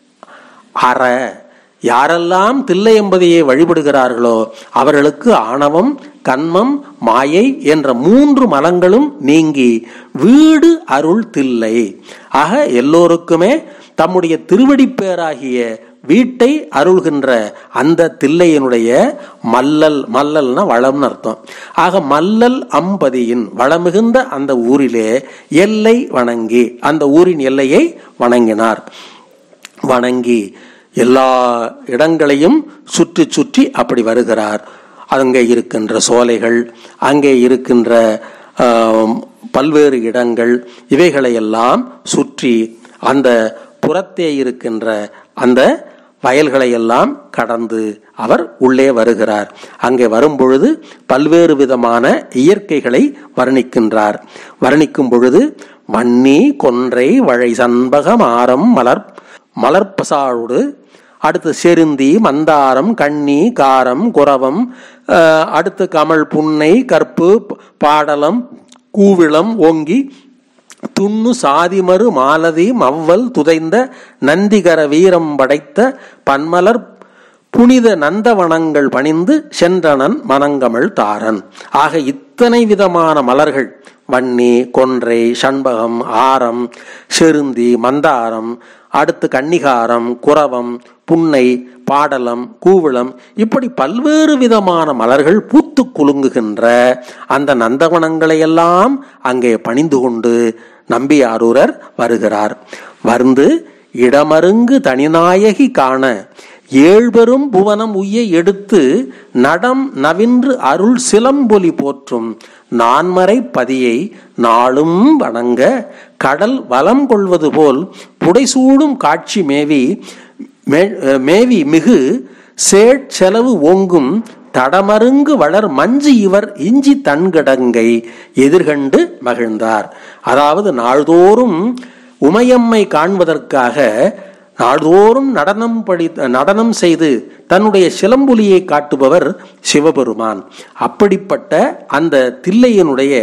அற யாரெல்லாம் தில்லையம்பதியை வழிபடுகிறார்களோ அவர்களுக்கு ஆணவம் கண்மம் மாயை என்ற மூன்று மலங்களும் நீங்கி வீடு அருள் தில்லை ஆக எல்லோருக்குமே தம்முடைய திருவடி பேராகிய வீட்டை அருள்கின்ற அந்த தில்லையினுடைய மல்லல் மல்லல்னா வளம்னு அர்த்தம் ஆக மல்லல் அம்பதியின் வளமிகுந்த அந்த ஊரிலே எல்லை வணங்கி அந்த ஊரின் எல்லையை வணங்கினார் வணங்கி எல்லா இடங்களையும் சுற்றி சுற்றி அப்படி வருகிறார் அங்கே இருக்கின்ற சோலைகள் அங்கே இருக்கின்ற ஆம், பல்வேறு இடங்கள் இவைகளையெல்லாம் சுற்றி அந்த புறத்தே இருக்கின்ற அந்த வயல்களை எல்லாம் கடந்து அவர் உள்ளே வருகிறார் அங்கே வரும்பொழுது பல்வேறு விதமான இயற்கைகளை வர்ணிக்கின்றார் வர்ணிக்கும் பொழுது வன்னி கொன்றை வழை சண்பகம் ஆரம் மலர் மலர்பசாழோடு அடுத்து செருந்தி மந்தாரம் கண்ணி காரம் குரவம் அஹ், அடுத்து கமல் புன்னை கற்பு பாடலம் கூவிளம் ஓங்கி துண்ணு சாதிமறு மாலதி மவ்வல் துதைந்த நந்திகர வீரம் படைத்த பன்மலர் புனித நந்தவனங்கள் பணிந்து சென்றனன் மணங்கமழ் தாரன் ஆக இத்தனை விதமான மலர்கள் வன்னி கொன்றை சண்பகம் ஆரம் செருந்தி மந்தாரம் அடுத்து கன்னிகாரம் குரவம் புன்னை பாடலம் கூவிளம் இப்படி பல்வேறு விதமான மலர்கள் பூத்து குலுங்குகின்ற அந்த நந்தவனங்களை எல்லாம் அங்கே பணிந்து கொண்டு நம்பியாரூரர் வருகிறார் வந்து இடமருங்கு தனிநாயகி காண ஏழ்பெரும் புவனம் உய்ய எடுத்து நடம் நவின்று அருள் சிலம்பொலி போற்றும் நான்மறை பதியை நாளும் வணங்க கடல் வலம் கொள்வது போல் புடைசூடும் காட்சி மேவி மே- மேவி மிகு சேட் செலவு ஓங்கும் தடமருங்கு வளர் மஞ்சு இவர் இஞ்சி தன்கடங்கை எதிர்கண்டு மகிழ்ந்தார் அதாவது நாள்தோறும் உமையம்மை காண்பதற்காக நாள்தோறும் நடனம் படி நடனம் செய்து தன்னுடைய சிலம்புலியை காட்டுபவர் சிவபெருமான் அப்படிப்பட்ட அந்த தில்லையினுடைய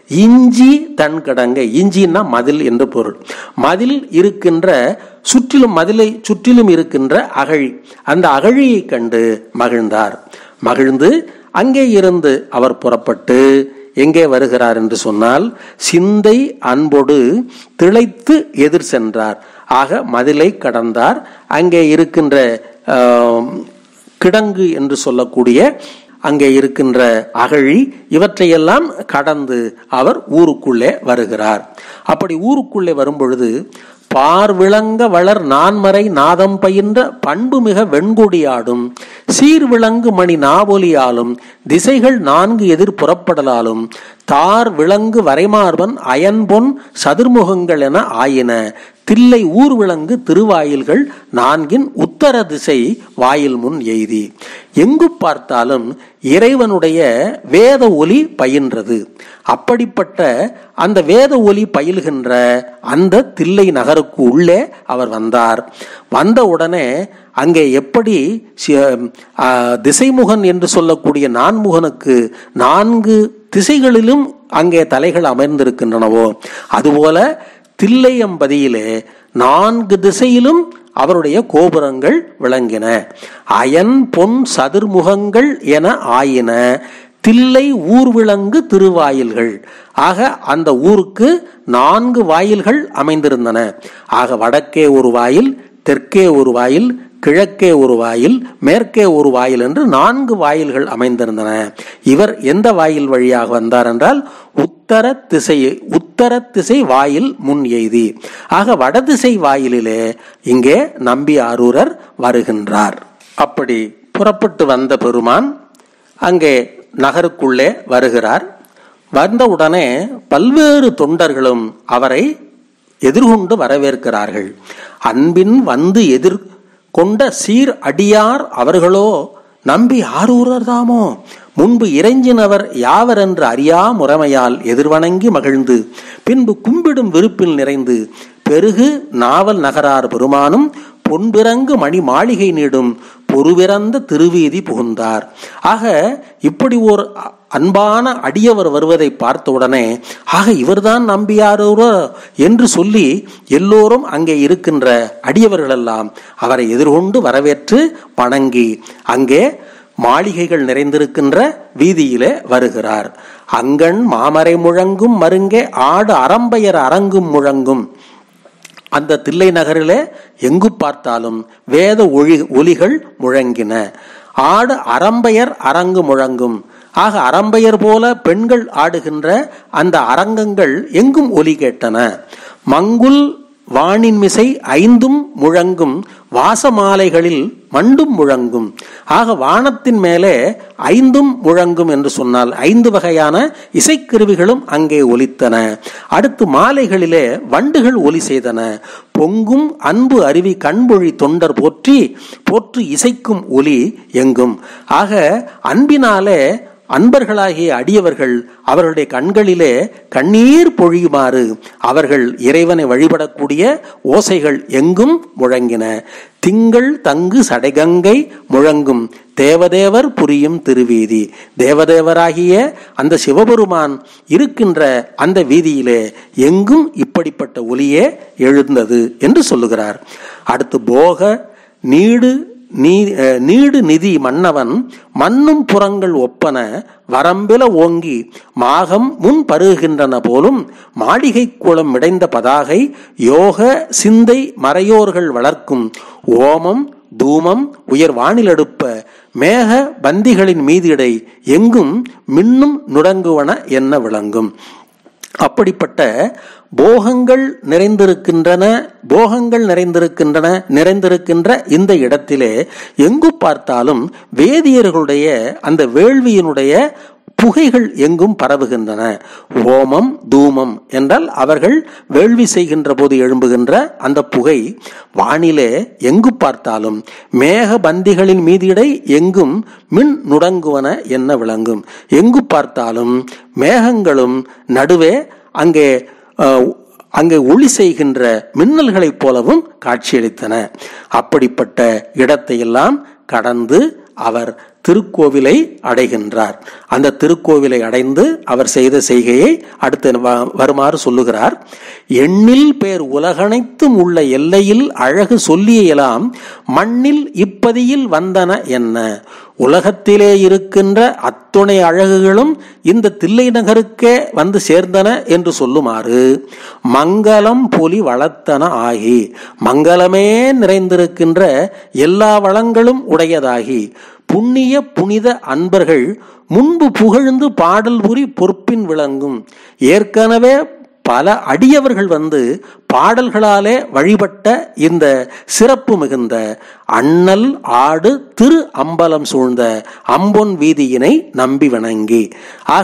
இஞ்சி தன்கடங்கை இஞ்சின்னா மதில் என்று பொருள் மதில் இருக்கின்ற சுற்றிலும் மதிலை சுற்றிலும் இருக்கின்ற அகழி அந்த அகழியை கண்டு மகிழ்ந்தார் மகிழ்ந்து அங்கே இருந்து அவர் புறப்பட்டு எங்கே வருகிறார் என்று சொன்னால் சிந்தை அன்போடு திளைத்து எதிர் சென்றார் ஆக மதிலை கடந்தார் அங்கே இருக்கின்ற ஆம், கிடங்கு என்று சொல்லக்கூடிய அங்கே இருக்கின்ற அகழி இவற்றையெல்லாம் கடந்து அவர் ஊருக்குள்ளே வருகிறார் அப்படி ஊருக்குள்ளே வரும்பொழுது பார்விளங்க வளர் நான்மறை நாதம் பயின்ற பண்பு மிக வெண்கொடியாடும் சீர்விளங்கு மணி நாவொலியாலும் திசைகள் நான்கு எதிர் புறப்படலாலும் தார் விளங்கு வரைமார்பன் அயன்பொன் சதுர்முகங்கள் என ஆயின தில்லை ஊர் விளங்கு திருவாயில்கள் நான்கின் உத்தர திசை வாயில் முன் எய்தி எங்கு பார்த்தாலும் இறைவனுடைய வேத ஒலி பயின்றது அப்படிப்பட்ட அந்த வேத ஒலி பயில்கின்ற அந்த தில்லை நகருக்கு உள்ளே அவர் வந்தார் வந்த உடனே அங்கே எப்படி சி- ஆ, திசைமுகன் என்று சொல்லக்கூடிய நான்முகனுக்கு நான்கு திசைகளிலும் அங்கே தலைகள் அமர்ந்திருக்கின்றனவோ அதுபோல தில்லையம்பதியிலே நான்கு திசையிலும் அவருடைய கோபுரங்கள் விளங்கின அயன் பொன் சதுர்முகங்கள் என ஆயின தில்லை ஊர்விளங்கு திருவாயில்கள் ஆக அந்த ஊருக்கு நான்கு வாயில்கள் அமைந்திருந்தன ஆக வடக்கே ஒரு வாயில் தெற்கே ஒரு வாயில் கிழக்கே ஒரு வாயில் மேற்கே ஒரு வாயில் என்று நான்கு வாயில்கள் அமைந்திருந்தன இவர் எந்த வாயில் வழியாக வந்தார் என்றால் உத்தர திசை உத்தர திசை வாயில் முன் எய்தி ஆக வடதிசை வாயிலிலே இங்கே நம்பி ஆரூரர் வருகின்றார் அப்படி புறப்பட்டு வந்த பெருமான் அங்கே நகருக்குள்ளே வருகிறார் வந்தவுடனே பல்வேறு தொண்டர்களும் அவரை எதிர்கொண்டு வரவேற்கிறார்கள் அன்பின் வந்து எதிர் கொண்ட சீர் அடியார் அவர்களோ நம்பி ஆரூரர் தாமோ முன்பு இறைஞ்சினவர் யாவர் என்று அறியா முறைமையால் எதிர்வணங்கி மகிழ்ந்து பின்பு கும்பிடும் விருப்பில் நிறைந்து பெருகு நாவல் நகரார் பெருமானும் பொன்பிறங்கு மணி மாளிகை நீடும் பொறுவிறந்த திருவீதி புகுந்தார் ஆக இப்படி ஒரு அ- அன்பான அடியவர் வருவதை பார்த்தவுடனே ஆக இவர்தான் நம்பியாரோ என்று சொல்லி எல்லோரும் அங்கே இருக்கின்ற அடியவர்களெல்லாம் அவரை எதிர்கொண்டு வரவேற்று வணங்கி அங்கே மாளிகைகள் நிறைந்திருக்கின்ற வீதியிலே வருகிறார் அங்கண் மாமரை முழங்கும் மருங்கே ஆடு அரம்பையர் அரங்கும் முழங்கும் அந்த தில்லை நகரிலே எங்கு பார்த்தாலும் வேத ஒளி ஒலிகள் முழங்கின ஆடு அரம்பையர் அரங்கு முழங்கும் ஆக அரம்பையர் போல பெண்கள் ஆடுகின்ற அந்த அரங்கங்கள் எங்கும் ஒலி கேட்டன மங்குல் வானின் மிசை ஐந்தும் முழங்கும் வாசமாலைகளில் மண்டும் முழங்கும் ஆக வானத்தின் மேலே ஐந்தும் முழங்கும் என்று சொன்னால் ஐந்து வகையான இசைக்கருவிகளும் அங்கே ஒலித்தன அடுத்து மாலைகளிலே வண்டுகள் ஒலி செய்தன பொங்கும் அன்பு அருவி கண்மொழி தொண்டர் போற்றி போற்று இசைக்கும் ஒலி எங்கும் ஆக அன்பினாலே அன்பர்களாகிய அடியவர்கள் அவர்களுடைய கண்களிலே கண்ணீர் பொழியுமாறு அவர்கள் இறைவனை வழிபடக்கூடிய ஓசைகள் எங்கும் முழங்கின திங்கள் தங்கு சடைகங்கை முழங்கும் தேவதேவர் புரியும் திருவீதி தேவதேவராகிய அந்த சிவபெருமான் இருக்கின்ற அந்த வீதியிலே எங்கும் இப்படிப்பட்ட ஒலியே எழுந்தது என்று சொல்லுகிறார் அடுத்து போக நீடு நீ நீடு நிதி மன்னவன் மண்ணும் புறங்கள் ஒப்பன வரம்பில ஓங்கி மாகம் முன் பருகுகின்றன போலும் மாளிகை குளம் இடைந்த பதாகை யோக சிந்தை மறையோர்கள் வளர்க்கும் ஓமம் தூமம் உயர் வானிலெடுப்ப மேக பந்திகளின் மீதிடை எங்கும் மின்னும் நுடங்குவன என்ன விளங்கும் அப்படிப்பட்ட போகங்கள் நிறைந்திருக்கின்றன போகங்கள் நிறைந்திருக்கின்றன நிறைந்திருக்கின்ற இந்த இடத்திலே எங்கு பார்த்தாலும் வேதியர்களுடைய அந்த வேள்வியினுடைய புகைகள் எங்கும் பரவுகின்றன ஓமம் தூமம் என்றால் அவர்கள் வேள்வி செய்கின்ற போது எழும்புகின்ற அந்த புகை வானிலே எங்கு பார்த்தாலும் மேக பந்திகளின் மீதிடை எங்கும் மின் நுடங்குவன என்ன விளங்கும் எங்கு பார்த்தாலும் மேகங்களும் நடுவே அங்கே அங்கே ஒளி செய்கின்ற மின்னல்களைப் போலவும் காட்சியளித்தன அப்படிப்பட்ட இடத்தையெல்லாம் கடந்து அவர் திருக்கோவிலை அடைகின்றார் அந்த திருக்கோவிலை அடைந்து அவர் செய்த செய்கையை அடுத்து வருமாறு சொல்லுகிறார் எண்ணில் பேர் உலகனைத்தும் உள்ள எல்லையில் அழகு சொல்லியலாம் மண்ணில் இப்பதியில் வந்தன என்ன உலகத்திலே இருக்கின்ற அத்துணை அழகுகளும் இந்த தில்லை நகருக்கே வந்து சேர்ந்தன என்று சொல்லுமாறு மங்களம் பொலி வளர்த்தன ஆகி மங்களமே நிறைந்திருக்கின்ற எல்லா வளங்களும் உடையதாகி புண்ணிய புனித அன்பர்கள் முன்பு புகழ்ந்து பாடல் புரி பொறுப்பின் விளங்கும் ஏற்கனவே பல அடியவர்கள் வந்து பாடல்களாலே வழிபட்ட இந்த சிறப்பு மிகுந்த அண்ணல் ஆடு திரு அம்பலம் சூழ்ந்த அம்பொன் வீதியினை நம்பி வணங்கி ஆக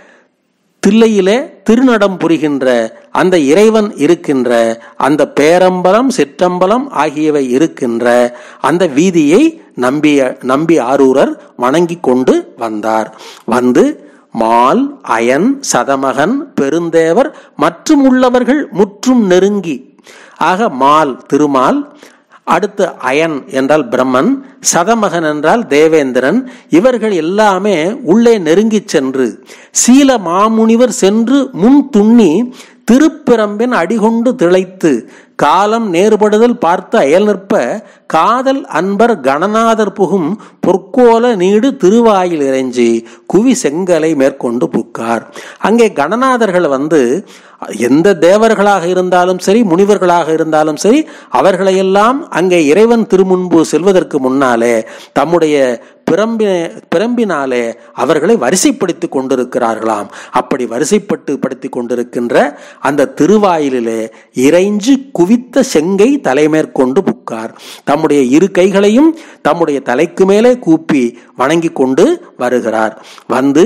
தில்லையிலே திருநடம் புரிகின்ற அந்த இறைவன் இருக்கின்ற அந்த பேரம்பலம் சிற்றம்பலம் ஆகியவை இருக்கின்ற அந்த வீதியை நம்பிய நம்பி ஆரூரர் வணங்கி கொண்டு வந்தார் வந்து மால் அயன் சதமகன் பெருந்தேவர் மற்றும் உள்ளவர்கள் முற்றும் நெருங்கி ஆக மால் திருமால் அடுத்து அயன் என்றால் பிரம்மன் சதமகன் என்றால் தேவேந்திரன் இவர்கள் எல்லாமே உள்ளே நெருங்கி சென்று சீல மாமுனிவர் சென்று முன் துண்ணி திருப்பிரம்பின் அடிகொண்டு திளைத்து காலம் நேர்படுதல் பார்த்து அயல் நிற்ப காதல் அன்பர் கணநாதர் புகும் பொற்கோல நீடு திருவாயில் இறைஞ்சி குவி செங்கலை மேற்கொண்டு புக்கார் அங்கே கணநாதர்கள் வந்து எந்த தேவர்களாக இருந்தாலும் சரி முனிவர்களாக இருந்தாலும் சரி அவர்களையெல்லாம் அங்கே இறைவன் திருமுன்பு செல்வதற்கு முன்னாலே தம்முடைய பிரம்பின பிரம்பினாலே அவர்களை வரிசைப்படுத்தி கொண்டிருக்கிறார்களாம் அப்படி வரிசைப்பட்டு படுத்தி கொண்டிருக்கின்ற அந்த திருவாயிலே இறைஞ்சு குவித்த செங்கை தலைமேற்கொண்டு புக்கார் தம்முடைய இரு கைகளையும் தம்முடைய தலைக்கு மேலே கூப்பி வணங்கி கொண்டு வருகிறார் வந்து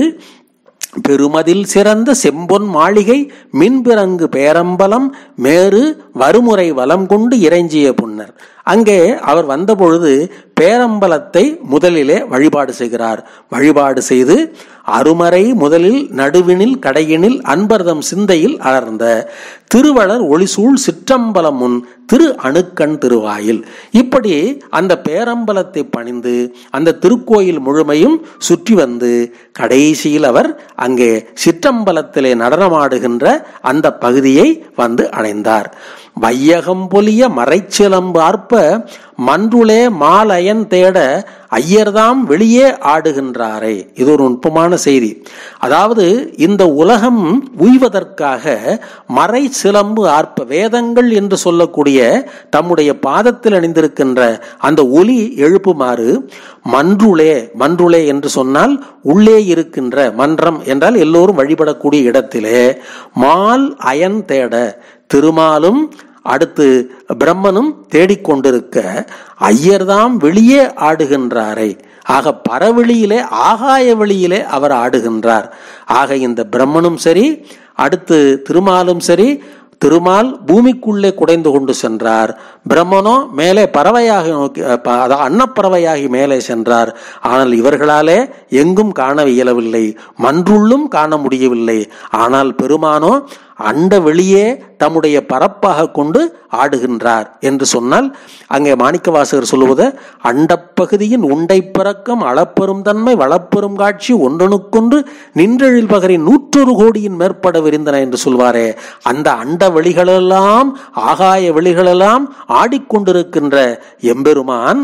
பெருமதில் சிறந்த செம்பொன் மாளிகை மின்பிறங்கு பேரம்பலம் மேறு வருமுறை வலம் கொண்டு இறைஞ்சிய புன்னர் அங்கே அவர் வந்தபொழுது பேரம்பலத்தை முதலிலே வழிபாடு செய்கிறார் வழிபாடு செய்து அருமறை முதலில் நடுவினில் கடையினில் அன்பர்தம் சிந்தையில் அலர்ந்த திருவளர் ஒளிசூழ் சிற்றம்பலம் முன் திரு அணுக்கண் திருவாயில் இப்படி அந்த பேரம்பலத்தை பணிந்து அந்த திருக்கோயில் முழுமையும் சுற்றி வந்து கடைசியில் அவர் அங்கே சிற்றம்பலத்திலே நடனமாடுகின்ற அந்த பகுதியை வந்து அடைந்தார் வையகம் பொலிய மறைச்சிலம்பு ஆர்ப்ப அப்ப மன்றுளே மாலயன் தேட ஐயர்தாம் வெளியே ஆடுகின்றாரே இது ஒரு நுட்பமான செய்தி அதாவது இந்த உலகம் உய்வதற்காக மறை சிலம்பு ஆர்ப்ப வேதங்கள் என்று சொல்லக்கூடிய தம்முடைய பாதத்தில் அணிந்திருக்கின்ற அந்த ஒலி எழுப்புமாறு மன்றுளே மன்றுளே என்று சொன்னால் உள்ளே இருக்கின்ற மன்றம் என்றால் எல்லோரும் வழிபடக்கூடிய இடத்திலே மால் அயன் தேட திருமாலும் அடுத்து பிரம்மனும் தேடிக்கொண்டிருக்க ஐயர்தாம் வெளியே ஆடுகின்றாரை ஆக பரவெளியிலே ஆகாய வெளியிலே அவர் ஆடுகின்றார் ஆக இந்த பிரம்மனும் சரி அடுத்து திருமாலும் சரி திருமால் பூமிக்குள்ளே குடைந்து கொண்டு சென்றார் பிரம்மனோ மேலே பறவையாக நோக்கி அதாவது அன்னப்பறவையாகி மேலே சென்றார் ஆனால் இவர்களாலே எங்கும் காண இயலவில்லை மன்றுள்ளும் காண முடியவில்லை ஆனால் பெருமானோ அண்ட வெளியே தம்முடைய பரப்பாக கொண்டு ஆடுகின்றார் என்று சொன்னால் அங்கே மாணிக்கவாசகர் சொல்லுவது அண்டப்பகுதியின் உண்டை பிறக்கம் அளப்பெரும் தன்மை வளப்பெரும் காட்சி ஒன்றனுக்கொன்று நின்றெழில் பகரின் நூற்றொரு கோடியின் மேற்பட விரிந்தன என்று சொல்வாரே அந்த அண்ட வெளிகளெல்லாம் ஆகாய வெளிகளெல்லாம் ஆடிக்கொண்டிருக்கின்ற எம்பெருமான்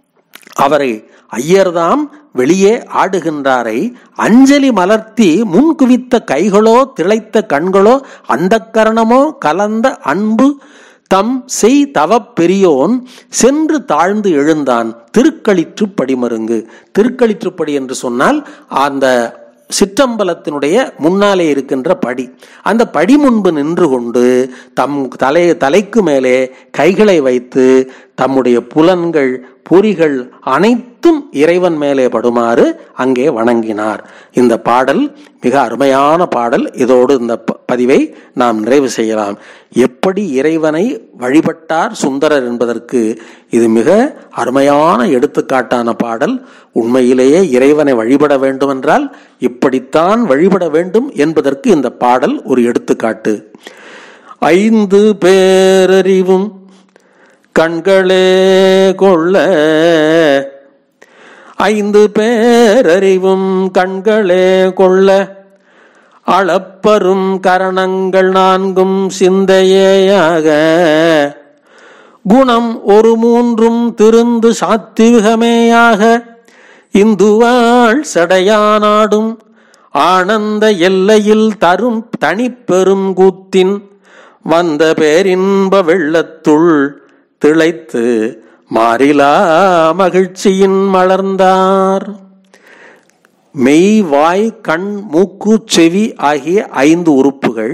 அவரை ஐயர்தாம் வெளியே ஆடுகின்றாரை அஞ்சலி மலர்த்தி முன் குவித்த கைகளோ திளைத்த கண்களோ அந்த கரணமோ கலந்த அன்பு தம் செய் தவப் பெரியோன் சென்று தாழ்ந்து எழுந்தான் திருக்களிற்று படிமருங்கு திருக்களிற்றுப்படி என்று சொன்னால் அந்த சிற்றம்பலத்தினுடைய முன்னாலே இருக்கின்ற படி அந்த படி முன்பு நின்று கொண்டு தம் தலை தலைக்கு மேலே கைகளை வைத்து தம்முடைய புலன்கள் பொறிகள் அனைத்தும் இறைவன் மேலே படுமாறு அங்கே வணங்கினார் இந்த பாடல் மிக அருமையான பாடல் இதோடு இந்த பதிவை நாம் நிறைவு செய்யலாம் எப்படி இறைவனை வழிபட்டார் சுந்தரர் என்பதற்கு இது மிக அருமையான எடுத்துக்காட்டான பாடல் உண்மையிலேயே இறைவனை வழிபட வேண்டுமென்றால் இப்படித்தான் வழிபட வேண்டும் என்பதற்கு இந்த பாடல் ஒரு எடுத்துக்காட்டு ஐந்து பேரறிவும் கண்களே கொள்ள ஐந்து பேரறிவும் கண்களே கொள்ள அளப்பரும் கரணங்கள் நான்கும் சிந்தையேயாக குணம் ஒரு மூன்றும் திருந்து சாத்திகமேயாக இந்துவாள் சடையானாடும் ஆனந்த எல்லையில் தரும் தனிப்பெரும் கூத்தின் வந்த பேரின்ப வெள்ளத்துள் திளைத்து மாறிலா மகிழ்ச்சியின் மலர்ந்தார் மெய் வாய் கண் மூக்கு செவி ஆகிய ஐந்து உறுப்புகள்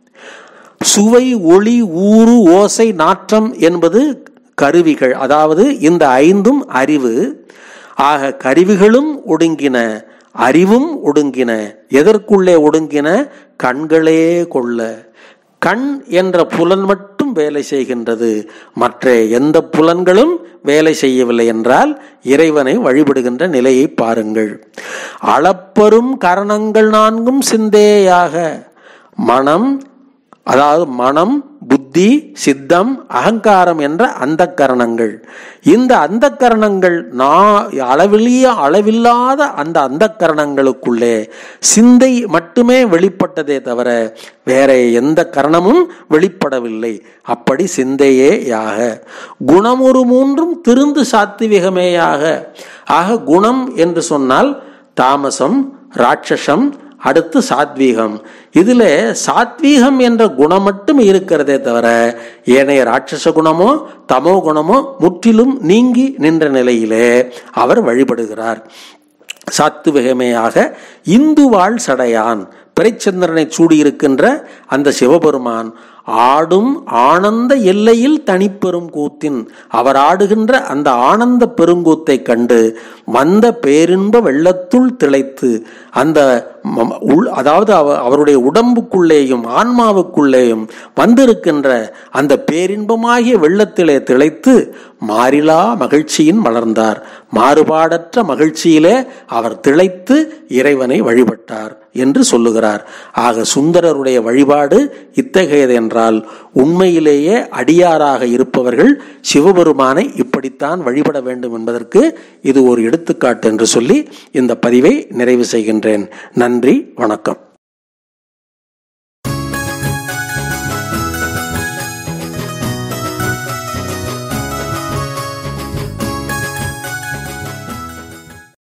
சுவை ஒளி ஊறு ஓசை நாற்றம் என்பது கருவிகள் அதாவது இந்த ஐந்தும் அறிவு ஆக கருவிகளும் ஒடுங்கின அறிவும் ஒடுங்கின எதற்குள்ளே ஒடுங்கின கண்களே கொள்ள கண் என்ற புலன் மட்டும் வேலை செய்கின்றது மற்ற எந்த புலன்களும் வேலை செய்யவில்லை என்றால் இறைவனை வழிபடுகின்ற நிலையை பாருங்கள் அளப்பெரும் கரணங்கள் நான்கும் சிந்தேயாக மனம் அதாவது மனம் புத்தி சித்தம் அகங்காரம் என்ற அந்த கரணங்கள் இந்த அந்த கரணங்கள் நான் அளவிலிய அளவில்லாத அந்த அந்த கரணங்களுக்குள்ளே சிந்தை மட்டுமே வெளிப்பட்டதே தவிர வேற எந்த கரணமும் வெளிப்படவில்லை அப்படி சிந்தையே யாக குணம் ஒரு மூன்றும் திருந்து சாத்விகமேயாக ஆக குணம் என்று சொன்னால் தாமசம் ராட்சசம் அடுத்து சாத்வீகம் இதுல சாத்வீகம் என்ற குணம் மட்டும் இருக்கிறதே தவிர ஏனைய ராட்சச குணமோ தமோ குணமோ முற்றிலும் நீங்கி நின்ற நிலையிலே அவர் வழிபடுகிறார் சாத்துவகமேயாக இந்து வாழ் சடையான் பிறைச்சந்திரனை சூடியிருக்கின்ற அந்த சிவபெருமான் ஆடும் ஆனந்த எல்லையில் தனிப்பெரும் கூத்தின் அவர் ஆடுகின்ற அந்த ஆனந்த பெருங்கூத்தை கண்டு வந்த பேரின்ப வெள்ளத்துள் திளைத்து அந்த உள் அதாவது அவருடைய உடம்புக்குள்ளேயும் ஆன்மாவுக்குள்ளேயும் வந்திருக்கின்ற அந்த பேரின்பமாகிய வெள்ளத்திலே திளைத்து மாறிலா மகிழ்ச்சியின் வளர்ந்தார் மாறுபாடற்ற மகிழ்ச்சியிலே அவர் திளைத்து இறைவனை வழிபட்டார் என்று சொல்லுகிறார் ஆக சுந்தரருடைய வழிபாடு இத்தகையது என்றால் உண்மையிலேயே அடியாராக இருப்பவர்கள் சிவபெருமானை இப்படித்தான் வழிபட வேண்டும் என்பதற்கு இது ஒரு எடுத்துக்காட்டு என்று சொல்லி இந்த பதிவை நிறைவு செய்கின்றேன் நன்றி வணக்கம்